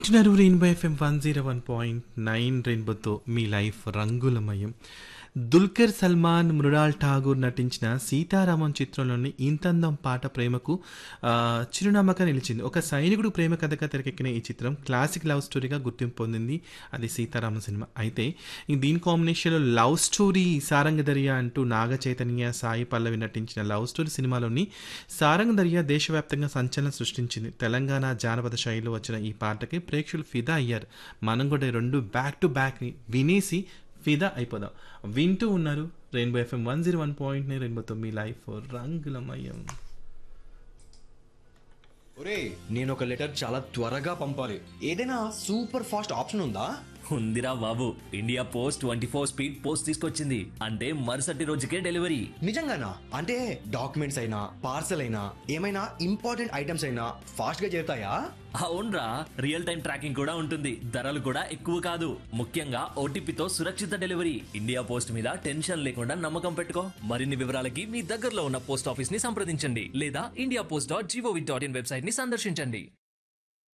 వింటున్నారు Rainbow FM one zero one point nine రెయిన్బోతో మీ లైఫ్ రంగులమయం దుల్కర్ సల్మాన్ మృణాల్ ఠాగూర్ నటించిన సీతారామం చిత్రంలోని ఇంతందం పాట ప్రేమకు ఆ, చిరునామాగా నిలిచింది ఒక సైనికుడు ప్రేమ కథగా తెరకెక్కిన ఈ చిత్రం క్లాసిక్ లవ్ స్టోరీగా గుర్తింపు పొందింది అది సీతారామం సినిమా అయితే ఈ దీని కాంబినేషన్లో లవ్ స్టోరీ సారంగదర్య అంటూ నాగ చైతన్య సాయి పల్లవి నటించిన లవ్ స్టోరీ సినిమాలోని సారంగదర్య దేశవ్యాప్తంగా సంచలనం సృష్టించింది తెలంగాణ జానపద శైలిలో వచ్చిన ఈ పాటకి ప్రేక్షకులు ఫిదా అయ్యారు మనం కూడా ఈ రెండు బ్యాక్ టు బ్యాక్ వినేసి ఫిదా అయిపోదాం వింటూ ఉన్నారు Rainbow FM one zero one point nine రెయిన్బోతో మీ లైఫ్ రంగులమయం ఒరే నేను ఒక లెటర్ చాలా త్వరగా పంపాలి ఏదైనా సూపర్ ఫాస్ట్ ఆప్షన్ ఉందా ఉందిరా బాబు India Post twenty four speed post తీసుకొచ్చింది అంటే మరుసటి రోజుకే డెలివరీ నిజంగానా అంటే డాక్యుమెంట్స్ అయినా పార్సల్ అయినా ఏమైనా ఇంపార్టెంట్ ఐటమ్స్ అయినా ఫాస్ట్ గా చేరుతాయా అవునరా రియల్ టైం ట్రాకింగ్ కూడా ఉంటుంది ధరలు కూడా ఎక్కువ కాదు ముఖ్యంగా ఓటీపీతో సురక్షిత డెలివరీ ఇండియా పోస్ట్ మీద టెన్షన్ లేకుండా నమ్మకం పెట్టుకో మరిన్ని వివరాలకి మీ దగ్గరలో ఉన్న పోస్ట్ ఆఫీస్ ని సంప్రదించండి లేదా India Post dot GOV dot in website ని సందర్శించండి